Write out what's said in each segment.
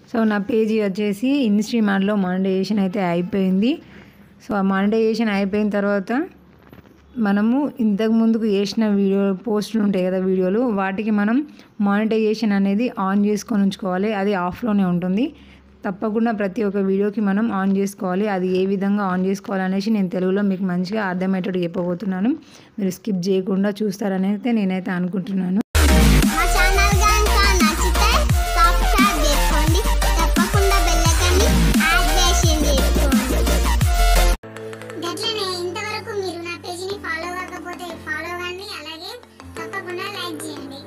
So నా page వచ్చేసి ఇన్స్ట్రీమార్ట్లో monetisation అయితే అయిపోయింది సో ఆ మానిటైజేషన్ అయిపోయిన తర్వాత మనము ఇంతకు ముందుకు చేసిన వీడియో పోస్టులు ఉంటాయి కదా వీడియోలు వాటికి మనం మానిటైజేషన్ అనేది ఆన్ చేసుకొని ఉంచుకోవాలి అది ఆఫ్లోనే ఉంటుంది తప్పకుండా ప్రతి ఒక్క వీడియోకి మనం ఆన్ చేసుకోవాలి అది ఏ విధంగా ఆన్ చేసుకోవాలి అనేసి నేను తెలుగులో మీకు మంచిగా అర్థమయ్యేటట్టు చెప్పబోతున్నాను మీరు స్కిప్ చేయకుండా చూస్తారని అయితే నేనైతే అనుకుంటున్నాను మా ఛానల్ కనుక నచ్చితే సబ్స్క్రైబ్ చేసుకోండి తప్పకుండా బెల్ ఐకాన్ని యాక్టివేషన్ చేసుకోండి గట్లనే ఇంతవరకు మీరు నా పేజీని ఫాలో కాకపోతే ఫాలో కండి అలాగే తప్పకుండా లైక్ చేయండి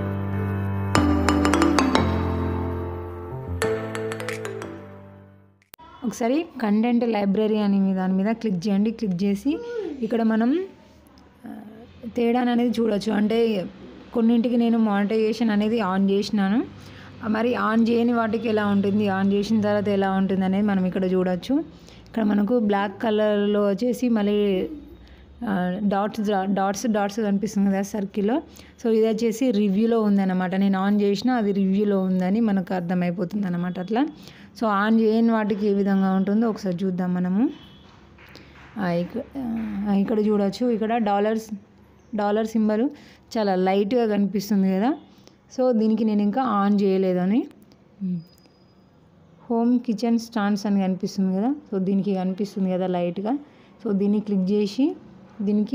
ఒకసారి కంటెంట్ లైబ్రరీ అనే మీ దాని మీద క్లిక్ చేయండి క్లిక్ చేసి ఇక్కడ మనం ఆ, తేడాను అనేది చూడొచ్చు అంటే కొన్నింటికి నేను మానిటైజేషన్ అనేది ఆన్ చేసినాను ఆ, మరి ఆన్ చేయని వాటికి ఎలా ఉంటుంది ఆన్ చేసిన తర్వాత ఎలా ఉంటుంది అనేది మనం ఇక్కడ చూడొచ్చు ఇక్కడ మనకు బ్లాక్ కలర్లో వచ్చేసి మళ్ళీ డాట్స్ డాట్స్ డాట్స్ కనిపిస్తుంది కదా సర్కిల్లో సో ఇది వచ్చేసి రివ్యూలో ఉందన్నమాట నేను ఆన్ చేసినా అది రివ్యూలో ఉందని మనకు అర్థమైపోతుంది అనమాట అట్లా సో ఆన్ చేయని వాటికి ఏ విధంగా ఉంటుందో ఒకసారి చూద్దాం మనము ఆ, ఇక- ఆ, ఇక్కడ చూడొచ్చు ఇక్కడ డాలర్స్ డాలర్ సింబల్ చాలా లైట్గా కనిపిస్తుంది కదా సో దీనికి నేను ఇంకా ఆన్ చేయలేదని హోమ్ కిచెన్ స్టాండ్స్ అని కనిపిస్తుంది కదా సో దీనికి కనిపిస్తుంది కదా లైట్గా సో దీన్ని క్లిక్ చేసి దీనికి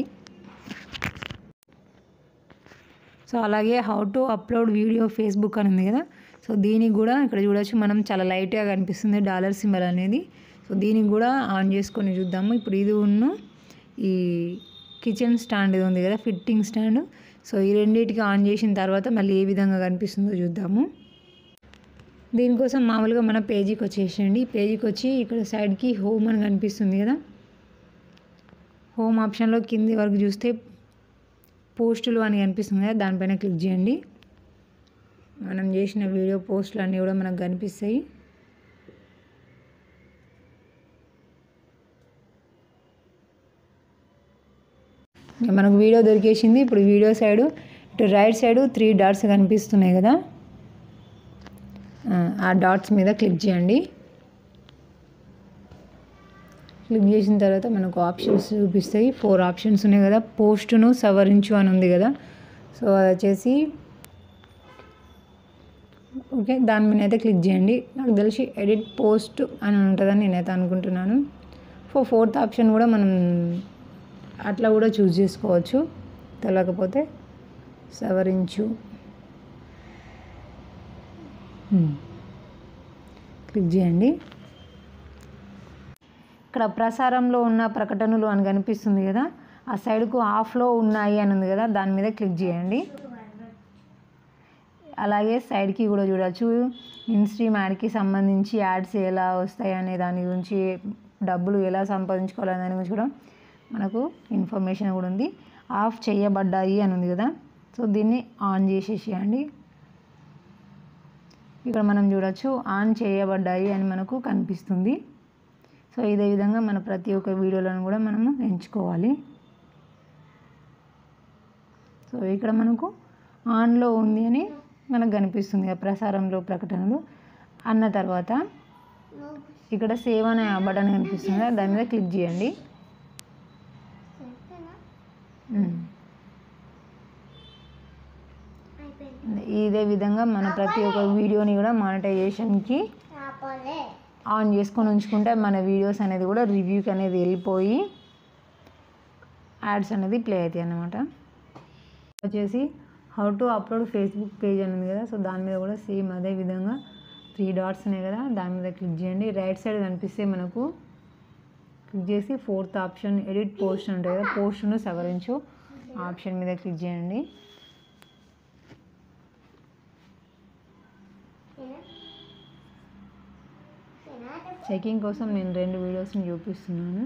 సో అలాగే how to upload video Facebook అని ఉంది కదా సో దీనికి కూడా ఇక్కడ చూడొచ్చు మనం చాలా లైట్గా కనిపిస్తుంది డాలర్ సింబల్ అనేది సో దీనికి కూడా ఆన్ చేసుకొని చూద్దాము ఇప్పుడు ఇది ఉన్న ఈ కిచెన్ స్టాండ్ ఇది ఉంది కదా ఫిట్టింగ్ స్టాండ్ సో ఈ రెండింటికి ఆన్ చేసిన తర్వాత మళ్ళీ ఏ విధంగా కనిపిస్తుందో చూద్దాము దీనికోసం మామూలుగా మన పేజీకి వచ్చేసేయండి పేజీకి వచ్చి ఇక్కడ సైడ్కి హోమ్ అని కనిపిస్తుంది కదా హోమ్ ఆప్షన్లో కింది వరకు చూస్తే పోస్టులు అని కనిపిస్తుంది కదా దానిపైన క్లిక్ చేయండి మనం చేసిన వీడియో పోస్టులు అన్నీ కూడా మనకు కనిపిస్తాయి ఇంకా మనకు వీడియో దొరికేసింది ఇప్పుడు వీడియో సైడు ఇటు రైట్ సైడు త్రీ డాట్స్ కనిపిస్తున్నాయి కదా ఆ, ఆ డాట్స్ మీద క్లిక్ చేయండి క్లిక్ చేసిన తర్వాత మనకు ఆప్షన్స్ చూపిస్తాయి ఫోర్ ఆప్షన్స్ ఉన్నాయి కదా పోస్టును సవరించు అని ఉంది కదా సో అది వచ్చేసి ఓకే దాని మీద అయితే క్లిక్ చేయండి నాకు తెలిసి ఎడిట్ పోస్ట్ అని ఉంటుందని నేనైతే అనుకుంటున్నాను ఫో ఫోర్త్ ఆప్షన్ కూడా మనం అట్లా కూడా చూస్ చేసుకోవచ్చు తెలియకపోతే సవరించు హ్మ్. క్లిక్ చేయండి ఇక్కడ ప్రసారంలో ఉన్న ప్రకటనలు అని కనిపిస్తుంది కదా ఆ సైడ్కు ఆఫ్లో ఉన్నాయి అని ఉంది కదా దాని మీద క్లిక్ చేయండి అలాగే సైడ్కి కూడా చూడొచ్చు ఇన్స్ట్రీమ్ యాడ్కి సంబంధించి యాడ్స్ ఎలా వస్తాయి అనే దాని గురించి డబ్బులు ఎలా సంపాదించుకోవాలనే దాని గురించి కూడా మనకు ఇన్ఫర్మేషన్ కూడా ఉంది ఆఫ్ చేయబడ్డాయి అని ఉంది కదా సో దీన్ని ఆన్ చేసేసేయండి ఇక్కడ మనం చూడొచ్చు ఆన్ చేయబడ్డాయి అని మనకు కనిపిస్తుంది సో ఇదే విధంగా మన ప్రతి ఒక్క వీడియోలను కూడా మనము ఎంచుకోవాలి సో ఇక్కడ మనకు ఆన్లో ఉంది అని మనకు కనిపిస్తుంది కదా ప్రసారంలో ప్రకటనలు అన్న తర్వాత ఇక్కడ సేవ్ అనే బటన్ కనిపిస్తుంది కదా దాని మీద క్లిక్ చేయండి ఉమ్. ఇదే విధంగా మన ప్రతి ఒక్క వీడియోని కూడా మానిటైజేషన్కి ఆన్ చేసుకొని ఉంచుకుంటే మన వీడియోస్ అనేది కూడా రివ్యూకి అనేది వెళ్ళిపోయి యాడ్స్ అనేది ప్లే అవుతాయి అన్నమాట వచ్చేసి how to upload Facebook page అని ఉంది కదా సో దాని మీద కూడా సేమ్ అదే విధంగా త్రీ డాట్స్ ఉన్నాయి కదా దాని మీద క్లిక్ చేయండి రైట్ సైడ్ కనిపిస్తే మనకు క్లిక్ చేసి ఫోర్త్ ఆప్షన్ ఎడిట్ పోస్ట్ ఉంటుంది కదా పోస్ట్ను సవరించు ఆప్షన్ మీద క్లిక్ చేయండి చెకింగ్ కోసం నేను రెండు వీడియోస్ని చూపిస్తున్నాను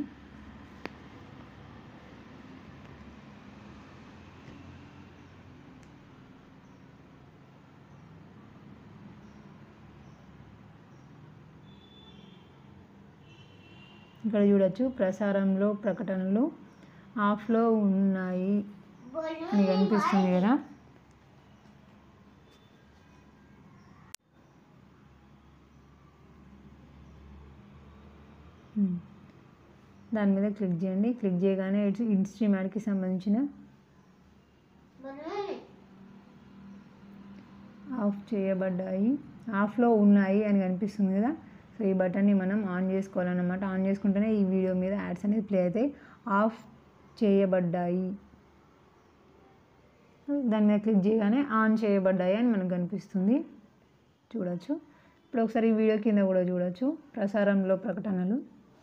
ఇక్కడ చూడొచ్చు ప్రసారంలో ప్రకటనలు ఆఫ్లో ఉన్నాయి అని కనిపిస్తుంది కదా ఉమ్. దాని మీద క్లిక్ చేయండి క్లిక్ చేయగానే ఇట్స్ ఇన్స్ట్రీమ్ యాడ్కి సంబంధించిన ఆఫ్ చేయబడ్డాయి ఆఫ్లో ఉన్నాయి అని కనిపిస్తుంది కదా సో ఈ బటన్ని మనం ఆన్ చేసుకోవాలన్నమాట ఆన్ చేసుకుంటేనే ఈ వీడియో మీద యాడ్స్ అనేది ప్లే అవుతాయి ఆఫ్ చేయబడ్డాయి దాని మీద క్లిక్ చేయగానే ఆన్ చేయబడ్డాయి అని మనకు కనిపిస్తుంది చూడొచ్చు ఇప్పుడు ఒకసారి ఈ వీడియో కింద కూడా చూడొచ్చు ప్రసారంలో ప్రకటనలు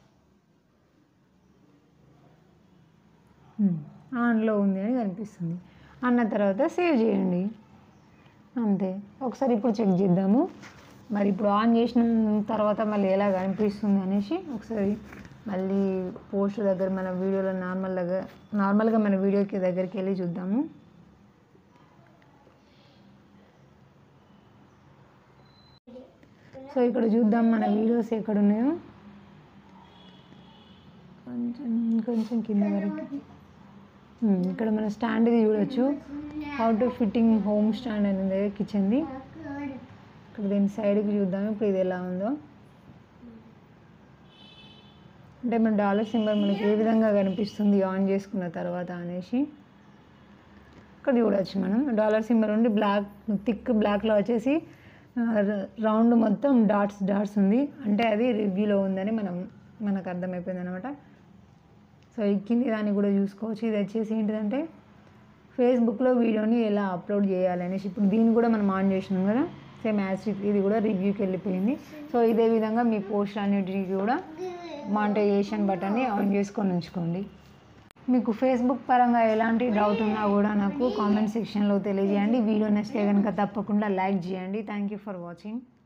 ఉమ్, ఆన్లో ఉంది అని కనిపిస్తుంది అన్న తర్వాత సేవ్ చేయండి అంతే ఒకసారి ఇప్పుడు చెక్ చేద్దాము మరి ఇప్పుడు ఆన్ చేసిన తర్వాత మళ్ళీ ఎలా కనిపిస్తుంది అనేసి ఒకసారి మళ్ళీ పోస్ట్ దగ్గర మన వీడియోలో నార్మల్ దగ్గర నార్మల్గా మన వీడియోకి దగ్గరికి వెళ్ళి చూద్దాము సో ఇక్కడ చూద్దాం మన వీడియోస్ ఎక్కడ ఉన్నాయో కొంచెం కొంచెం కింద వరకు ఉమ్, ఇక్కడ మన స్టాండ్ ఇది చూడొచ్చు how to fitting home stand అనేది కిచెన్ది ఇక్కడ దీని సైడ్కి చూద్దాం ఇప్పుడు ఇది ఎలా ఉందో అంటే మన డాలర్ సింబల్ మనకి ఏ విధంగా కనిపిస్తుంది ఆన్ చేసుకున్న తర్వాత అనేసి ఇక్కడ చూడొచ్చు మనం డాలర్ సింబల్ ఉండి బ్లాక్ థిక్ బ్లాక్లో వచ్చేసి రౌండ్ మొత్తం డాట్స్ డాట్స్ ఉంది అంటే అది రివ్యూలో ఉందని మనం మనకు అర్థమైపోయింది అనమాట సో ఈ కింది దాన్ని కూడా చూసుకోవచ్చు ఇది వచ్చేసి ఏంటిదంటే ఫేస్బుక్లో వీడియోని ఎలా అప్లోడ్ చేయాలి అనేసి ఇప్పుడు దీన్ని కూడా మనం ఆన్ చేసినాం కదా సేమ్ యాజ్ ఇది కూడా రివ్యూకి వెళ్ళిపోయింది సో ఇదే విధంగా మీ పోస్ట్ అన్నిటికీ కూడా మానిటైజేషన్ బటన్ని ఆన్ చేసుకొని ఉంచుకోండి మీకు ఫేస్బుక్ పరంగా ఎలాంటి డౌట్ ఉన్నా కూడా నాకు కామెంట్ సెక్షన్లో తెలియజేయండి వీడియో నచ్చితే కనుక తప్పకుండా లైక్ చేయండి థ్యాంక్ యూ ఫర్ వాచింగ్